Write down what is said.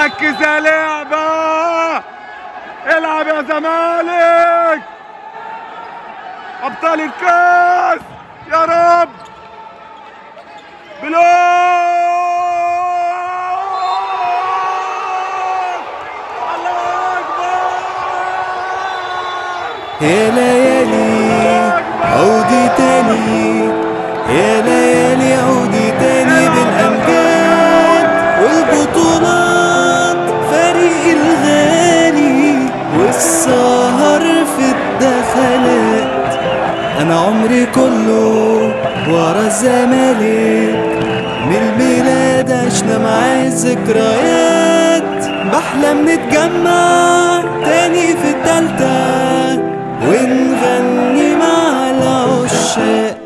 ركز يا لعبة العب يا زمالك ابطال الكاس يا رب بلال الله اكبر يا ليالي عودي تاني يا ليالي عودي تاني بالأمجاد والبطولات فريق الغالي والسهر في الدخلات أنا عمري كله ورا الزمالك من البلاد عشنا معاه ذكريات بحلم نتجمع تاني في التالتة ونغني مع العشاق